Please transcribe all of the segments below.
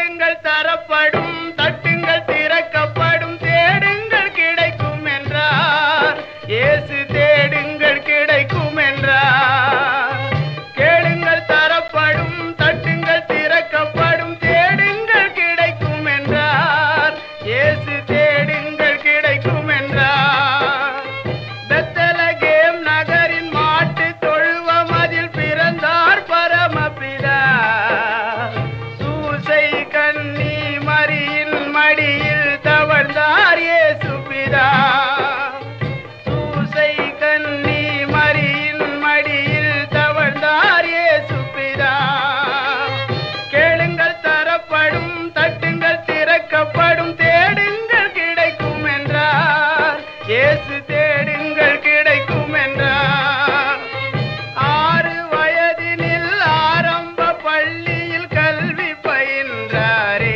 கேளுங்கள் தரப்படும் தட்டுங்கள் திறக்கப்படும் தேடுங்கள் கிடைக்கும் என்றார் இயேசு தேடுங்கள் கிடைக்கும் என்றார் கேளுங்கள் தரப்படும் தட்டுங்கள் திறக்கப்படும் தேடுங்கள் கிடைக்கும் என்றார் இயேசு தேடுங்கள் கிடைக்கும் என்றார் பெத்தலகேம் நகரின் மாட்டு தொழுவம் அதில் பிறந்தார் பரமபிதா சூசை கன்னி மரியின் மடியில் தவழ்ந்தார் இயேசு பிதா சூசை கன்னி மரியின் மடியில் தவழ்ந்தார் இயேசு பிதா கேளுங்கள் தரப்படும் தட்டுங்கள் திறக்கப்படும் தேடுங்கள் கிடைக்கும் என்றார் இயேசு தேடுங்கள் கிடைக்கும் என்றார் ஆறு வயதினில் ஆரம்ப பள்ளியில் கல்வி பயின்றாரே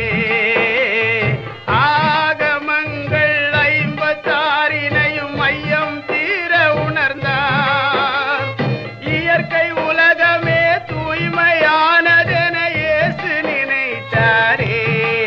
ஆகமங்கள் ஐம்பத்தாறினையும் மையம் தீர உணர்ந்தார் இயற்கை உலகமே தூய்மையானதென இயேசு நினைத்தாரே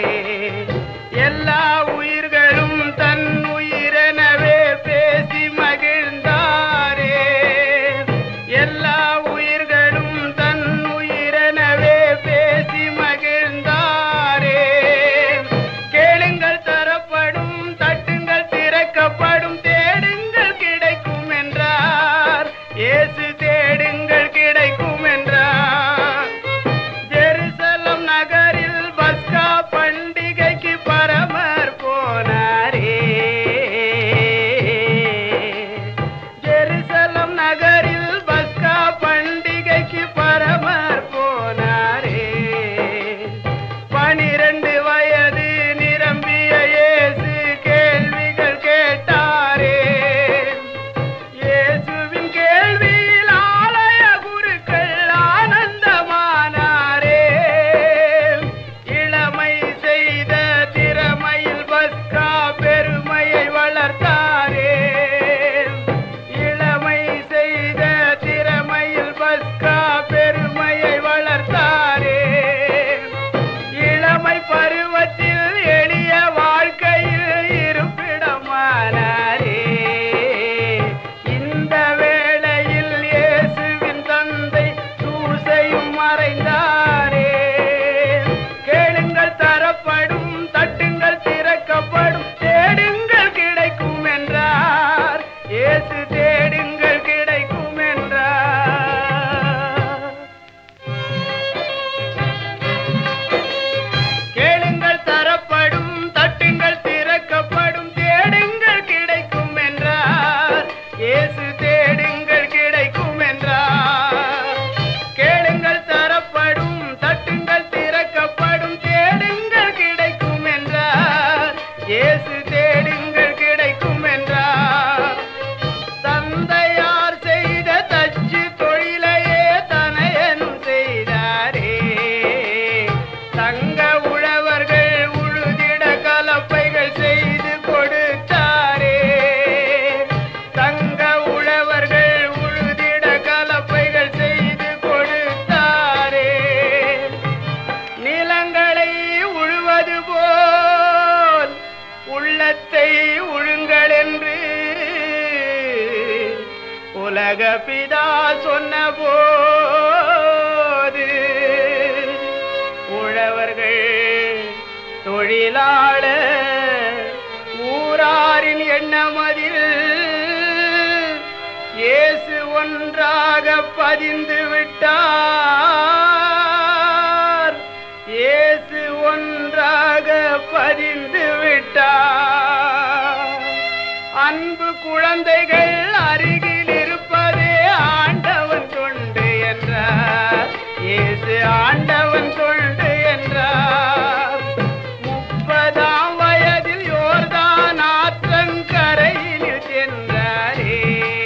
எல்லா உயிர்களும் தன் உயிரெனவே பேசி மகிழ்ந்தாரே எல்லா உயிர்களும் தன் உயிரெனவே பேசி மகிழ்ந்தாரே கேளுங்கள் தரப்படும் தட்டுங்கள் திறக்கப்படும் தேடுங்கள் கிடைக்கும் என்றார் இயேசு தேடுங்கள் கிடைக்கும் என்றார் ஜெருசலம் நகரில் பஸ்கா பண்டிகைக்கு பரமர் போனாரே ஜெருசலம் நகரில் பஸ்கா பண்டிகைக்கு பரமர் போனாரே பனிரெண்டு வயது நிரம்பிய இயேசு கேள்விகள் கேட்டாரே இயேசுவின் கேள்வியில் ஆலய குருக்கள் ஆனந்தமானாரே இளமை செய்த திறமையில் பஸ்கா பெருமையை வளர்த்தாரே இளமை செய்த திறமையில் பஸ்கா பெருமையை வளர்த்தாரே இளமை பருவத்தில் எளிய வாழ்க்கையில் இருப்பிடமானாரே இந்த வேளையில் இயேசுவின் தந்தை சூசையும் மறைந்தாரே கேளுங்கள் தரப்படும் தட்டுங்கள் திறக்கப்படும் தேடுங்கள் கிடைக்கும் என்றார் இயேசு தேடுங்கள் கிடைக்கும் என்றார் கேளுங்கள் தரப்படும் தட்டுங்கள் திறக்கப்படும் தேடுங்கள் கிடைக்கும் என்றார் இயேசு தேடுங்கள் கிடைக்கும் என்றார் கேளுங்கள் தரப்படும் தட்டுங்கள் திறக்கப்படும் தேடுங்கள் கிடைக்கும் என்றார் இயேசு தேடுங்கள் கிடைக்கும் என்றார் தந்தையார் செய்த தச்சு தொழிலையே தனையனும் செய்தாரே தங்க உழவர்கள் உழுதிட கலப்பைகள் செய்து கொடுத்தாரே தங்க உழவர்கள் உழுதிட கலப்பைகள் செய்து கொடுத்தாரே நிலங்களை உழுவது போல் உள்ளத்தை உழுங்கள் என்று உலக பிதா சொன்ன போது உழவர்கள் தொழிலாளர் ஊராரின் எண்ணமதில் இயேசு ஒன்றாக பதிந்து விட்டார் இயேசு ஒன்றாக பதிந்து விட்டார் அன்பு குழந்தைகள் அருகில் இருப்பதே ஆண்டவன் தொண்டு என்றார் இயேசு ஆண்டவன் தொண்டு என்றார் முப்பதாம் வயதில் யோர்தான் ஆற்றங்கரையில் சென்றாரே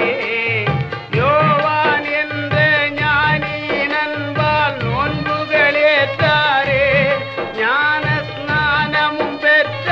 யோவான் என்ற ஞானி நண்பால் நோன்புகளேற்றாரே ஞான ஸ்நானமும் பெற்ற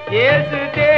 இயேசு தேவ